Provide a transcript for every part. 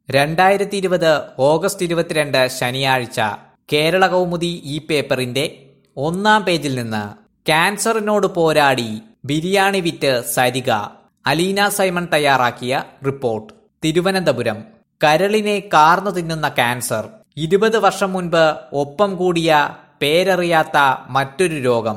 രണ്ടായിരത്തി ഇരുപത് ഓഗസ്റ്റ് ഇരുപത്തിരണ്ട് ശനിയാഴ്ച കേരള കൗമുദി ഈ പേപ്പറിന്റെ ഒന്നാം പേജിൽ നിന്ന് ക്യാൻസറിനോട് പോരാടി ബിരിയാണി വിറ്റ് സരിക അലീന സൈമൺ തയ്യാറാക്കിയ റിപ്പോർട്ട് തിരുവനന്തപുരം കരളിനെ കാർന്നു തിന്നുന്ന ക്യാൻസർ ഇരുപത് വർഷം മുൻപ് ഒപ്പം കൂടിയ പേരറിയാത്ത മറ്റൊരു രോഗം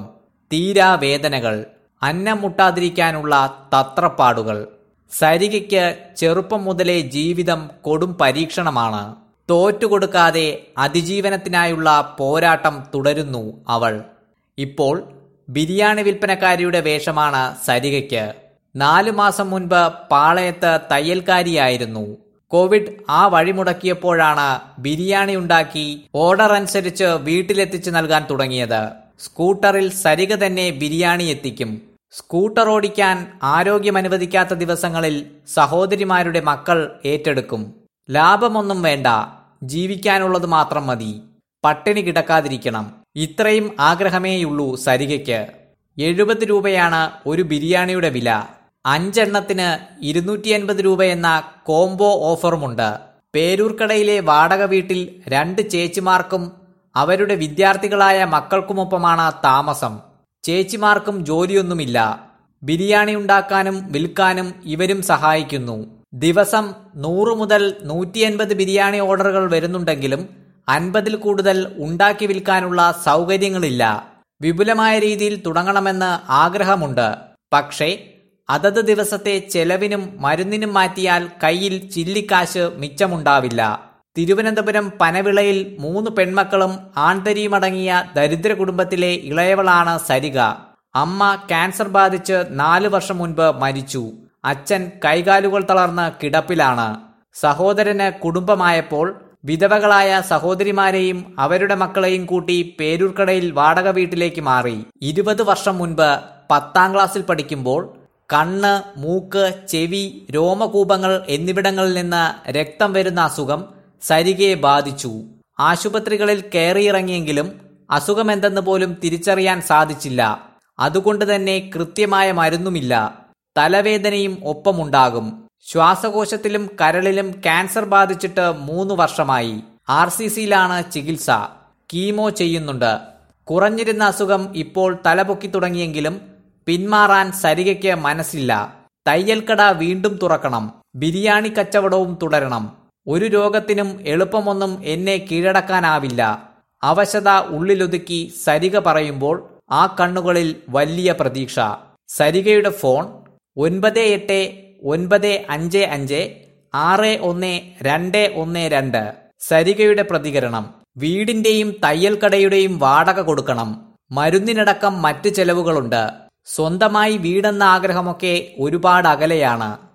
തീരാവേദനകൾ അന്നം മുട്ടാതിരിക്കാനുള്ള തത്രപ്പാടുകൾ സരികയ്ക്ക് ചെറുപ്പം മുതലേ ജീവിതം കൊടും പരീക്ഷണമാണ് തോറ്റുകൊടുക്കാതെ അതിജീവനത്തിനായുള്ള പോരാട്ടം തുടരുന്നു അവൾ ഇപ്പോൾ ബിരിയാണി വിൽപ്പനക്കാരിയുടെ വേഷമാണ് സരികയ്ക്ക് നാലു മാസം മുൻപ് പാളയത്ത് തയ്യൽക്കാരിയായിരുന്നു കോവിഡ് ആ വഴിമുടക്കിയപ്പോഴാണ് ബിരിയാണി ഉണ്ടാക്കി ഓർഡർ അനുസരിച്ച് വീട്ടിലെത്തിച്ചു നൽകാൻ തുടങ്ങിയത് സ്കൂട്ടറിൽ സരിക തന്നെ ബിരിയാണി എത്തിക്കും സ്കൂട്ടർ ഓടിക്കാൻ ആരോഗ്യം അനുവദിക്കാത്ത ദിവസങ്ങളിൽ സഹോദരിമാരുടെ മക്കൾ ഏറ്റെടുക്കും ലാഭമൊന്നും വേണ്ട ജീവിക്കാനുള്ളത് മാത്രം മതി പട്ടിണി കിടക്കാതിരിക്കണം ഇത്രയും ആഗ്രഹമേയുള്ളൂ സരികയ്ക്ക് എഴുപത് രൂപയാണ് ഒരു ബിരിയാണിയുടെ വില അഞ്ചെണ്ണത്തിന് ഇരുന്നൂറ്റി അൻപത് രൂപയെന്ന കോംബോ ഓഫറുമുണ്ട് പേരൂർക്കടയിലെ വാടക വീട്ടിൽ രണ്ട് ചേച്ചിമാർക്കും അവരുടെ വിദ്യാർത്ഥികളായ മക്കൾക്കുമൊപ്പമാണ് താമസം ചേച്ചിമാർക്കും ജോലിയൊന്നുമില്ല ബിരിയാണി ഉണ്ടാക്കാനും വിൽക്കാനും ഇവരും സഹായിക്കുന്നു ദിവസം നൂറ് മുതൽ നൂറ്റി അൻപത് ബിരിയാണി ഓർഡറുകൾ വരുന്നുണ്ടെങ്കിലും അൻപതിൽ കൂടുതൽ ഉണ്ടാക്കി വിൽക്കാനുള്ള സൗകര്യങ്ങളില്ല വിപുലമായ രീതിയിൽ തുടങ്ങണമെന്ന് ആഗ്രഹമുണ്ട് പക്ഷേ അതത് ദിവസത്തെ ചെലവിനും മരുന്നിനും മാറ്റിയാൽ കയ്യിൽ ചില്ലിക്കാശ് മിച്ചമുണ്ടാവില്ല തിരുവനന്തപുരം പനവിളയിൽ മൂന്ന് പെൺമക്കളും ആൺതരിയുമടങ്ങിയ ദരിദ്ര കുടുംബത്തിലെ ഇളയവളാണ് സരിക അമ്മ ക്യാൻസർ ബാധിച്ച് നാലു വർഷം മുൻപ് മരിച്ചു അച്ഛൻ കൈകാലുകൾ തളർന്ന് കിടപ്പിലാണ് സഹോദരന് കുടുംബമായപ്പോൾ വിധവകളായ സഹോദരിമാരെയും അവരുടെ മക്കളെയും കൂട്ടി പേരൂർക്കടയിൽ വാടക വീട്ടിലേക്ക് മാറി ഇരുപത് വർഷം മുൻപ് പത്താം ക്ലാസ്സിൽ പഠിക്കുമ്പോൾ കണ്ണ് മൂക്ക് ചെവി രോമകൂപങ്ങൾ എന്നിവിടങ്ങളിൽ നിന്ന് രക്തം വരുന്ന അസുഖം സരികയെ ബാധിച്ചു ആശുപത്രികളിൽ കയറിയിറങ്ങിയെങ്കിലും അസുഖമെന്തെന്ന് പോലും തിരിച്ചറിയാൻ സാധിച്ചില്ല അതുകൊണ്ട് തന്നെ കൃത്യമായ മരുന്നുമില്ല തലവേദനയും ഒപ്പമുണ്ടാകും ശ്വാസകോശത്തിലും കരളിലും ക്യാൻസർ ബാധിച്ചിട്ട് മൂന്ന് വർഷമായി ആർ സി സിയിലാണ് ചികിത്സ കീമോ ചെയ്യുന്നുണ്ട് കുറഞ്ഞിരുന്ന അസുഖം ഇപ്പോൾ തലപൊക്കി തുടങ്ങിയെങ്കിലും പിന്മാറാൻ സരികയ്ക്ക് മനസ്സില്ല തയ്യൽക്കട വീണ്ടും തുറക്കണം ബിരിയാണി കച്ചവടവും തുടരണം ഒരു രോഗത്തിനും എളുപ്പമൊന്നും എന്നെ കീഴടക്കാനാവില്ല അവശത ഉള്ളിലൊതുക്കി സരിക പറയുമ്പോൾ ആ കണ്ണുകളിൽ വലിയ പ്രതീക്ഷ സരികയുടെ ഫോൺ ഒൻപത് എട്ട് ഒൻപത് അഞ്ച് അഞ്ച് ആറ് ഒന്ന് രണ്ട് ഒന്ന് രണ്ട് സരികയുടെ പ്രതികരണം വീടിന്റെയും തയ്യൽക്കടയുടെയും വാടക കൊടുക്കണം മരുന്നിനടക്കം മറ്റ് ചെലവുകളുണ്ട് സ്വന്തമായി വീടെന്ന ആഗ്രഹമൊക്കെ ഒരുപാട് അകലെയാണ്